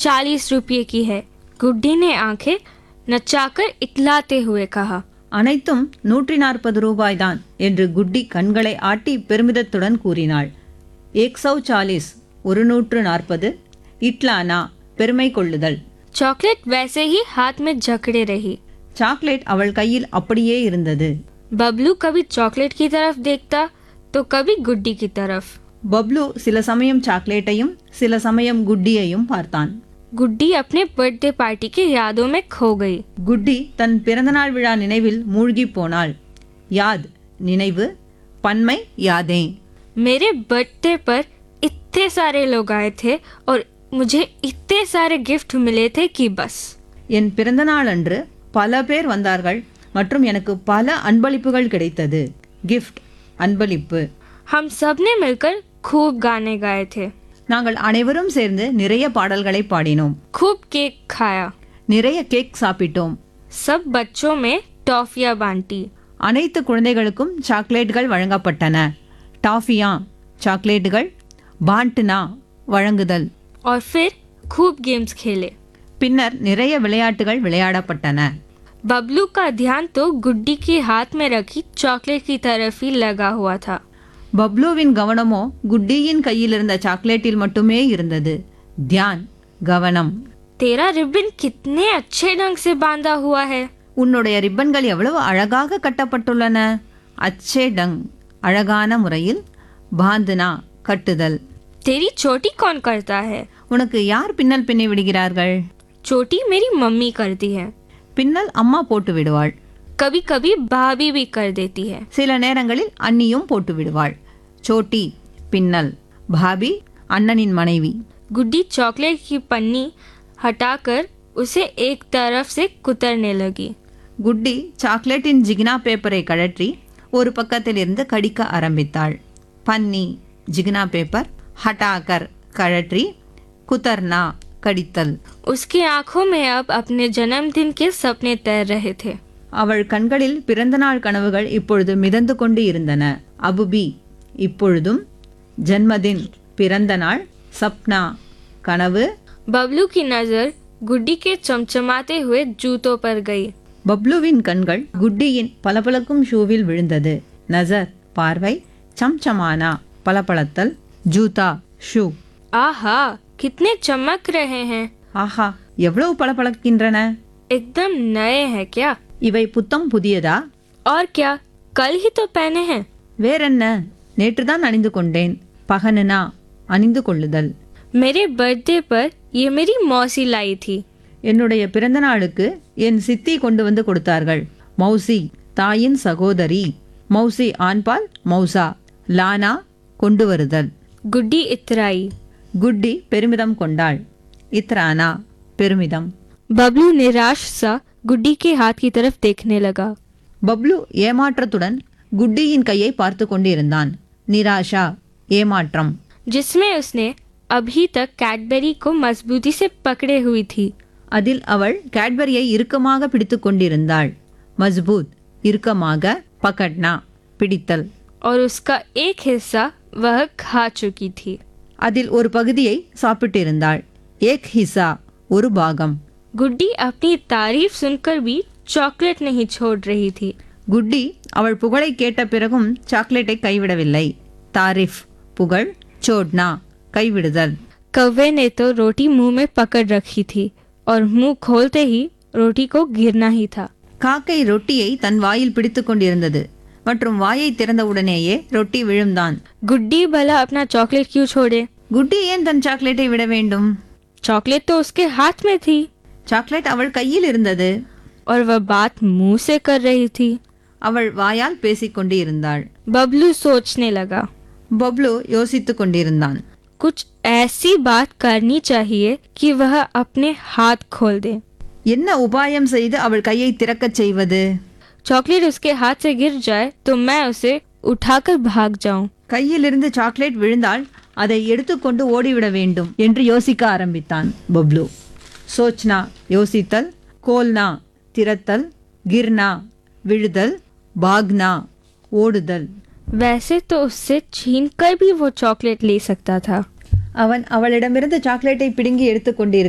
चालीस रुपये की है गुड्डी ने आंखें नचाकर इतलाते हुए कहा அனைத்தும் நூற்றி நாற்பது ரூபாய்தான் என்று குட்டி கண்களை ஆட்டி பெருமிதத்துடன் கூறினாள் ஏக் சௌ சாலிஸ் ஒரு நூற்று நாற்பது இட்லானா பெருமை கொள்ளுதல் चॉकलेट वैसे ही हाथ में जकड़े रही சாக்லேட் அவள் கையில் அப்படியே இருந்தது बबलू कभी चॉकलेट की तरफ देखता तो कभी गुड्डी की तरफ பப்ளு சில சமயம் சாக்லேட்டையும் சில சமயம் குட்டியையும் பார்த்தான் गुड्डी अपने बर्थडे पार्टी की यादों में खो गई குட்டி தன் பிறந்தநாள் விழா நினைவில் மூழ்கி போனாள் யாத் நினைவு பன்மை யாதே मेरे बर्थडे पर इतने सारे लोग आए थे और मुझे इतने सारे गिफ्ट मिले थे कि बस என் பிறந்தநாள் அன்று பல பேர் வந்தார்கள் மற்றும் எனக்கு பல அன்பளிப்புகள் கிடைத்தது கிஃப்ட் அன்பளிப்பு हम सब ने मिलकर खूब गाने गाए थे நாங்கள் அனைவரும் சேர்ந்து நிறைய பாடல்களை பாடினோம் खूब केक खाया நிறைய கேக் சாப்பிட்டோம் सब बच्चों में टॉफियाँ बांटी அனைத்து குழந்தைகளுக்கும் சாக்லேட்டுகள் வழங்கப்பட்டன டாஃபியா சாக்லேட்டுகள் பாண்ட்னா வழங்குதல் और फिर खूब गेम्स खेले பின்னர் நிறைய விளையாட்டுகள் விளையாடப்பட்டன बबलू का ध्यान तो गुड्डी के हाथ में रखी चॉकलेट की तरफ ही लगा हुआ था பப்ளுவின் கவனமோ குட்டியின் கையில் இருந்த சாக்லேட்டில் மட்டுமே இருந்தது தியான் கவனம் तेरा रिबन कितने अच्छे ढंग से बांधा हुआ है உன்னுடைய ரிப்பன்கள் எவ்வளவு அழகாக கட்டப்பட்டுள்ளன அச்சே டங் அழகான முறையில் பாந்துனா கட்டுதல் तेरी चोटी कौन करता है உனக்கு யார் பின்னல் பின்னி விடுகிறார்கள் चोटी मेरी मम्मी करती है பின்னல் அம்மா போட்டு விடுவாள் कभी कभी भाभी भी कर देती है சில நேரங்களில் அண்ணியும் போட்டு விடுவாள் சோட்டி பின்னல் பாபி அண்ணனின் மனைவி गुड्डी चॉकलेट की पन्नी हटाकर उसे एक तरफ से कुतरने लगी குட்டி சாக்லேட்டின் ஜிகினா பேப்பரை கழற்றி ஒரு பக்கத்தில் இருந்து கடிக்க ஆரம்பித்தாள் பன்னி ஜிகினா பேப்பர் ஹட்டாக்கர் கழற்றி குதர்னா கடித்தல் उसकी आंखों में अब अपने जन्मदिन के सपने तैर रहे थे அவள் கண்களில் பிறந்தநாள் கனவுகள் இப்பொழுது மிதந்து கொண்டு இருந்தன அபுபி இப்பொழுதும் ஜன்மதின் பிறந்த நாள் சப்னா கனவு बबलू की नजर गुड्डी के चमचमाते हुए जूतों पर गई பப்ளுவின் கண்கள் குட்டியின் பளபளக்கும் ஷூவில் விழுந்தது நசர் பார்வை சம்சமானா பளபளத்தல் ஜூதா ஷூ आहा कितने चमक रहे हैं ஆஹா எவ்வளவு பளபளக்கின்றன एकदम नए हैं क्या இவை புத்தம் புதியதா और क्या कल ही तो पहने हैं வேறென்ன நேற்றுதான் அணிந்து கொண்டேன் பகனுனா அணிந்து கொள்ளுதல் मेरे बर्थडे पर ये मेरी मौसी लाई थी என்னுடைய பிறந்த நாளுக்கு என் சித்தி கொண்டு வந்து கொடுத்தார்கள் மௌசி தாயின் சகோதரி மௌசி ஆண்பால் மௌசா லானா கொண்டு வருதல் गुड्डी इतराई குட்டி பெருமிதம் கொண்டாள் இத்ரானா பெருமிதம் बबलू निराश सा गुड्डी के हाथ की तरफ देखने लगा பப்ளு ஏமாற்றத்துடன் குட்டியின் கையை பார்த்து கொண்டிருந்தான் நிராஷா ஏமாற்றம் जिसमें उसने अभी तक कैडबेरी को मजबूती से पकड़े हुई थी அதில் அவள் கேட்பரியை இறுக்கமாக பிடித்து கொண்டிருந்தாள் மஸ்பூத் இறுக்கமாக பகட்னா பிடித்தல் और उसका एक हिस्सा वह खा चुकी थी அதில் ஒரு பகுதியை சாப்பிட்டிருந்தாள் ஏக் ஹிசா ஒரு பாகம் गुड्डी अपनी तारीफ सुनकर भी चॉकलेट नहीं छोड़ रही थी குட்டி அவள் புகழை கேட்ட பிறகும் சாக்லேட்டை கைவிடவில்லை தாரிஃப் புகழ் சோட்னா கைவிடுதல் कौवे ने तो रोटी मुंह में पकड़ रखी थी और मुंह खोलते ही रोटी को गिरना ही था காக்கை ரொட்டியை தன் வாயில் பிடித்து கொண்டிருந்தது மற்றும் வாயை திறந்தவுடனேயே ரொட்டி விழுந்தான் गुड्डी भला अपना चॉकलेट क्यों छोड़े குட்டி ஏன் தன் சாக்லேட்டை விட வேண்டும் चॉकलेट तो उसके हाथ में थी சாக்லேட் அவள் கையில் இருந்தது और वह बात मुंह से कर रही थी அவள் வாயால் பேசிக் கொண்டு இருந்தாள் बबलू सोचने लगा பப்ளு யோசித்துக் கொண்டிருந்தான் कुछ ऐसी बात करनी चाहिए कि वह अपने हाथ खोल दे என்ன உபாயம் செய்து அவள் கையை திறக்கச் செய்வது चॉकलेट उसके हाथ से गिर जाए तो मैं उसे उठाकर भाग जाऊं கையிலிருந்து சாக்லேட் விழுந்தால் அதை எடுத்துக்கொண்டு ஓடிவிட வேண்டும் என்று யோசிக்க ஆரம்பித்தான் பப்ளு சோச்னா யோசித்தல் கோல்னா திறத்தல் கிர்னா விழுதல் பாக்னா ஓடுதல் वैसे तो उससे छीन कर भी वो चॉकलेट ले सकता था அவன் அவளிடமிருந்து சாக்லேட்டை பிடுங்கி எடுத்துக் கொண்டிருக்க